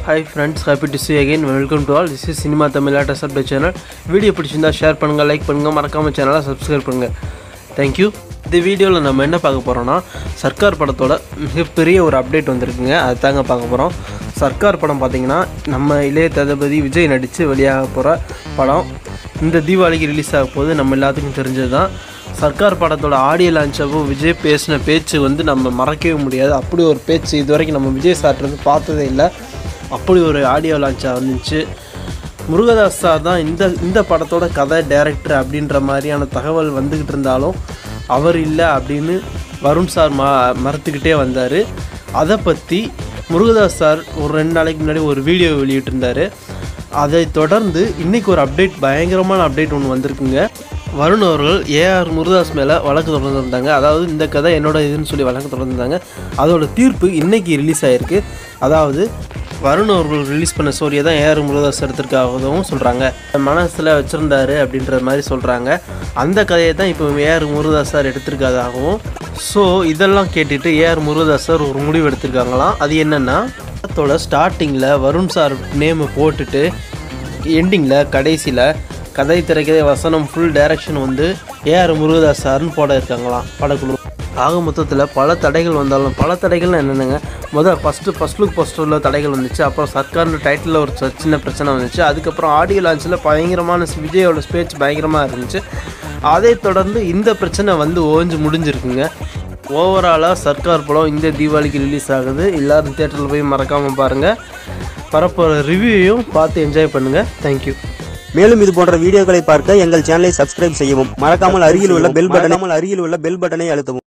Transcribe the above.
hi friends happy to see again welcome to all this is cinema Tamil latest update channel video பிடிச்சிருந்தா share பண்ணுங்கள் like பண்ணுங்கள் மறக்காமல் சேனலை subscribe பண்ணுங்கள் thank you இந்த வீடியோவில் நம்ம என்ன பார்க்க போகிறோம்னா சர்க்கார் படத்தோட மிகப்பெரிய ஒரு அப்டேட் வந்திருக்குங்க அது தாங்க பார்க்க போகிறோம் சர்க்கார் படம் பார்த்தீங்கன்னா நம்ம இளைய தளபதி விஜய் நடித்து வெளியாக போகிற படம் இந்த தீபாவளிக்கு ரிலீஸ் ஆக போது நம்ம எல்லாத்துக்கும் தெரிஞ்சது தான் சர்க்கார் படத்தோட ஆடியோ லான்ச் அப்போ விஜய் பேசின பேச்சு வந்து நம்ம மறக்கவே முடியாது அப்படி ஒரு பேச்சு இது வரைக்கும் நம்ம விஜய் சார்ட்டு பார்த்ததே இல்லை அப்படி ஒரு ஆடியோ லான்ச்சாக வந்துச்சு முருகதாஸ் சார் தான் இந்த இந்த படத்தோட கதை டைரக்டர் அப்படின்ற மாதிரியான தகவல் வந்துக்கிட்டு இருந்தாலும் அவர் இல்லை அப்படின்னு வருண் சார் ம மறுத்துக்கிட்டே வந்தார் அதை பற்றி முருகதாஸ் சார் ஒரு ரெண்டு நாளைக்கு முன்னாடி ஒரு வீடியோ வெளியிட்டிருந்தார் அதை தொடர்ந்து இன்றைக்கி ஒரு அப்டேட் பயங்கரமான அப்டேட் ஒன்று வந்திருக்குங்க வருண் அவர்கள் ஏஆர் முருகதாஸ் மேலே வழக்கு தொடர்ந்துருந்தாங்க அதாவது இந்த கதை என்னோட இதுன்னு சொல்லி வழக்கு தொடர்ந்துருந்தாங்க அதோட தீர்ப்பு இன்னைக்கு ரிலீஸ் ஆகிருக்கு அதாவது வருண் அவர்கள் ரிலீஸ் பண்ண ஸ்டோரியை தான் ஏஆர் முருகதாஸ் எடுத்திருக்காகவும் சொல்கிறாங்க மனசில் வச்சுருந்தாரு அப்படின்ற மாதிரி சொல்கிறாங்க அந்த கதையை தான் இப்போ ஏஆர் முருகதாஸ் சார் எடுத்திருக்காதாகவும் ஸோ இதெல்லாம் கேட்டுட்டு ஏஆர் முருகதாஸ் சார் ஒரு முடிவு எடுத்திருக்காங்களாம் அது என்னென்னா படத்தோட ஸ்டார்டிங்கில் வருண் சார் நேமை போட்டுட்டு எண்டிங்கில் கடைசியில் கதை திரைக்கதை வசனம் ஃபுல் டைரக்ஷன் வந்து ஏஆர் முருகதாஸ் சார்னு போட இருக்காங்களாம் படக்குழு ஆக மொத்தத்தில் பல தடைகள் வந்தாலும் பல தடைகள்னு என்னென்னங்க முதல் ஃபஸ்ட்டு ஃபஸ்ட் லுக் போஸ்டரில் தடைகள் வந்துச்சு அப்புறம் சர்க்கார்னு டைட்டிலில் ஒரு ச- சின்ன பிரச்சனை வந்துச்சு அதுக்கப்புறம் ஆடியோ லான்ச்சில் பயங்கரமான ஸ் விஜயோட ஸ்பீச் பயங்கரமாக இருந்துச்சு அதை தொடர்ந்து இந்த பிரச்சனை வந்து ஓஞ்சு முடிஞ்சிருக்குங்க ஓவராலாக சர்க்கார் படம் இந்த தீபாவளிக்கு ரிலீஸ் ஆகுது எல்லாரும் தேட்டரில் போய் மறக்காமல் பாருங்கள் பரப்போகிற ரிவ்யூவையும் பார்த்து என்ஜாய் பண்ணுங்கள் தேங்க்யூ மேலும் இது போன்ற வீடியோக்களை பார்க்க எங்கள் சேனலை சப்ஸ்கிரைப் செய்யவும் மறக்காமல் அருகில் உள்ள பெல் பட்டனை அருகில் உள்ள பெல் பட்டனை அழுத்தவும்